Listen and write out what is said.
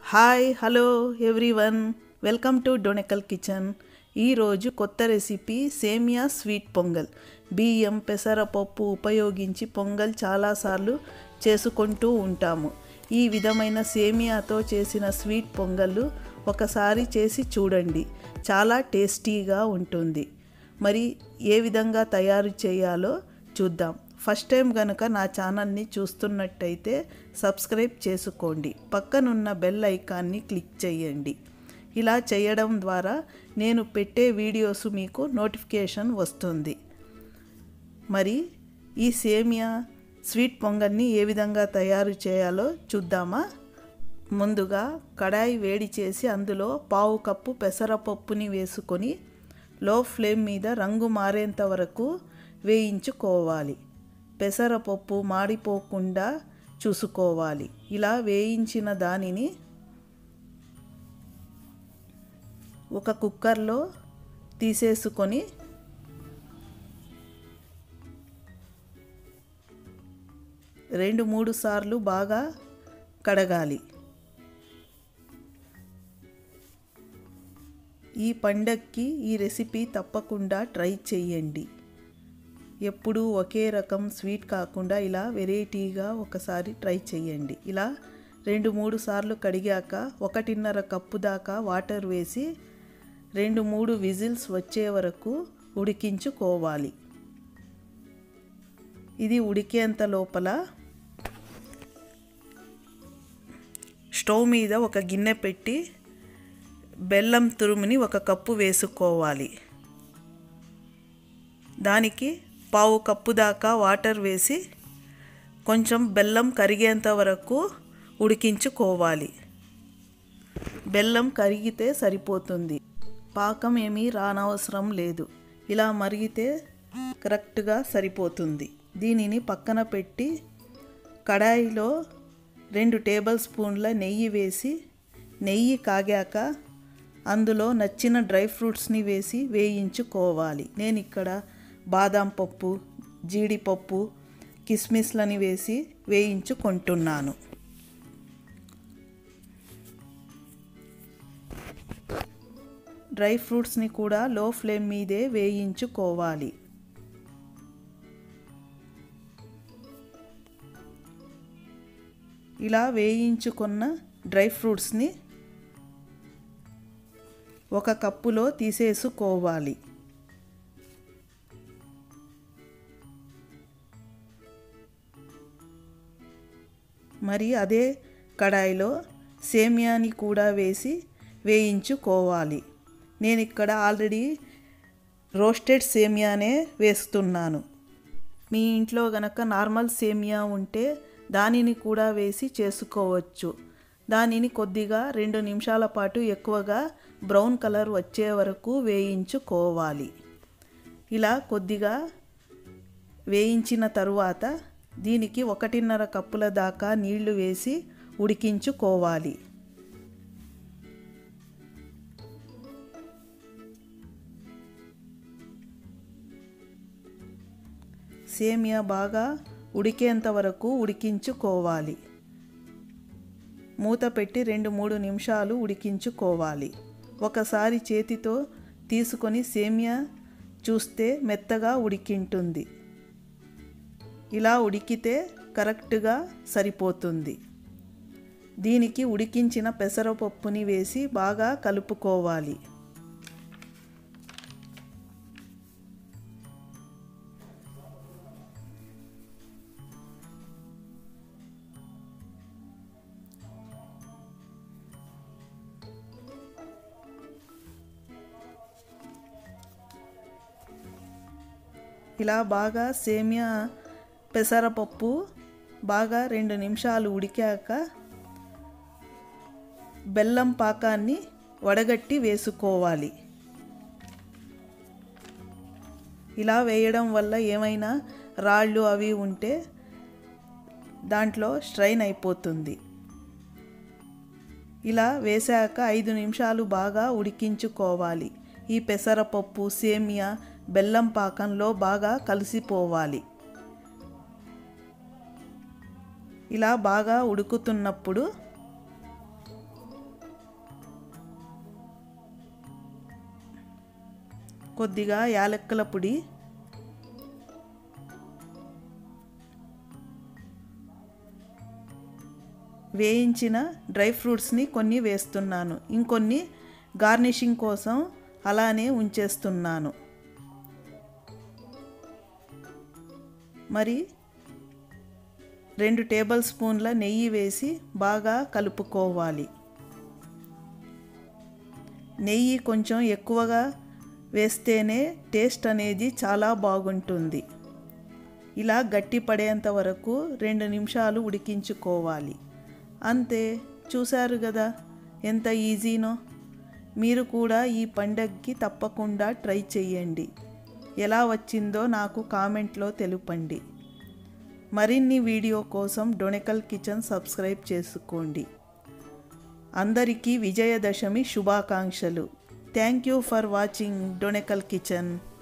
hi hello everyone welcome to డొనెకల్ kitchen ఈరోజు కొత్త రెసిపీ సేమియా స్వీట్ పొంగల్ బియ్యం పెసరపప్పు ఉపయోగించి పొంగల్ చాలాసార్లు చేసుకుంటూ ఉంటాము ఈ విధమైన సేమియాతో చేసిన స్వీట్ పొంగల్ ఒకసారి చేసి చూడండి చాలా టేస్టీగా ఉంటుంది మరి ఏ విధంగా తయారు చేయాలో చూద్దాం ఫస్ట్ టైం కనుక నా ఛానల్ని చూస్తున్నట్టయితే సబ్స్క్రైబ్ చేసుకోండి పక్కనున్న బెల్ ఐకాన్ని క్లిక్ చేయండి ఇలా చేయడం ద్వారా నేను పెట్టే వీడియోస్ మీకు నోటిఫికేషన్ వస్తుంది మరి ఈ సేమియా స్వీట్ పొంగల్ని ఏ విధంగా తయారు చేయాలో చూద్దామా ముందుగా కడాయి వేడి చేసి అందులో పావు కప్పు పెసరపప్పుని వేసుకొని లో ఫ్లేమ్ మీద రంగు మారేంత వరకు వేయించుకోవాలి పెసరపప్పు మాడిపోకుండా చూసుకోవాలి ఇలా వేయించిన దానిని ఒక కుక్కర్లో తీసేసుకొని రెండు మూడు సార్లు బాగా కడగాలి ఈ పండక్కి ఈ రెసిపీ తప్పకుండా ట్రై చేయండి ఎప్పుడూ ఒకే రకం స్వీట్ కాకుండా ఇలా వెరైటీగా ఒకసారి ట్రై చేయండి ఇలా రెండు మూడు సార్లు కడిగాక ఒకటిన్నర కప్పు దాకా వాటర్ వేసి రెండు మూడు విజిల్స్ వచ్చే వరకు ఉడికించుకోవాలి ఇది ఉడికేంత లోపల స్టవ్ మీద ఒక గిన్నె పెట్టి బెల్లం తురుముని ఒక కప్పు వేసుకోవాలి దానికి పావు కప్పు దాకా వాటర్ వేసి కొంచెం బెల్లం కరిగేంత వరకు ఉడికించుకోవాలి బెల్లం కరిగితే సరిపోతుంది పాకం ఏమీ రానవసరం లేదు ఇలా మరిగితే కరెక్ట్గా సరిపోతుంది దీనిని పక్కన పెట్టి కడాయిలో రెండు టేబుల్ స్పూన్ల నెయ్యి వేసి నెయ్యి కాగాక అందులో నచ్చిన డ్రై ఫ్రూట్స్ని వేసి వేయించుకోవాలి నేను ఇక్కడ బాదం పప్పు జీడిపప్పు కిస్మిస్లని వేసి వేయించుకుంటున్నాను డ్రై ఫ్రూట్స్ని కూడా లో ఫ్లేమ్ మీదే వేయించుకోవాలి ఇలా వేయించుకున్న డ్రై ఫ్రూట్స్ని ఒక కప్పులో తీసేసుకోవాలి మరి అదే కడాయిలో సేమియాని కూడా వేసి వేయించుకోవాలి నేను ఇక్కడ ఆల్రెడీ రోస్టెడ్ సేమియానే వేస్తున్నాను మీ ఇంట్లో గనక నార్మల్ సేమియా ఉంటే దానిని కూడా వేసి చేసుకోవచ్చు దానిని కొద్దిగా రెండు నిమిషాల పాటు ఎక్కువగా బ్రౌన్ కలర్ వచ్చే వరకు వేయించుకోవాలి ఇలా కొద్దిగా వేయించిన తరువాత దీనికి ఒకటిన్నర కప్పుల దాకా నీళ్లు వేసి ఉడికించుకోవాలి సేమియా బాగా ఉడికేంత వరకు ఉడికించుకోవాలి మూత పెట్టి రెండు మూడు నిమిషాలు ఉడికించుకోవాలి ఒకసారి చేతితో తీసుకొని సేమియా చూస్తే మెత్తగా ఉడికింటుంది ఇలా ఉడికితే కరెక్ట్గా సరిపోతుంది దీనికి ఉడికించిన పెసరపప్పుని వేసి బాగా కలుపుకోవాలి ఇలా బాగా సేమియా పెసరపప్పు బాగా రెండు నిమిషాలు ఉడికాక బెల్లం పాకాన్ని వడగట్టి వేసుకోవాలి ఇలా వేయడం వల్ల ఏమైనా రాళ్ళు అవి ఉంటే దాంట్లో స్ట్రైన్ అయిపోతుంది ఇలా వేసాక ఐదు నిమిషాలు బాగా ఉడికించుకోవాలి ఈ పెసరపప్పు సేమియా బెల్లం పాకంలో బాగా కలిసిపోవాలి ఇలా బాగా ఉడుకుతున్నప్పుడు కొద్దిగా యాలక్కల పొడి వేయించిన డ్రై ఫ్రూట్స్ని కొన్ని వేస్తున్నాను ఇంకొన్ని గార్నిషింగ్ కోసం అలానే ఉంచేస్తున్నాను మరి రెండు టేబుల్ స్పూన్ల నెయ్యి వేసి బాగా కలుపుకోవాలి నెయ్యి కొంచెం ఎక్కువగా వేస్తేనే టేస్ట్ అనేది చాలా బాగుంటుంది ఇలా గట్టి పడేంత వరకు రెండు నిమిషాలు ఉడికించుకోవాలి అంతే చూశారు కదా ఎంత ఈజీనో మీరు కూడా ఈ పండగకి తప్పకుండా ట్రై చేయండి ఎలా వచ్చిందో నాకు కామెంట్లో తెలుపండి మరిన్ని వీడియో కోసం డొనెకల్ కిచెన్ సబ్స్క్రైబ్ చేసుకోండి అందరికీ విజయదశమి శుభాకాంక్షలు థ్యాంక్ యూ ఫర్ వాచింగ్ డొనెకల్ కిచెన్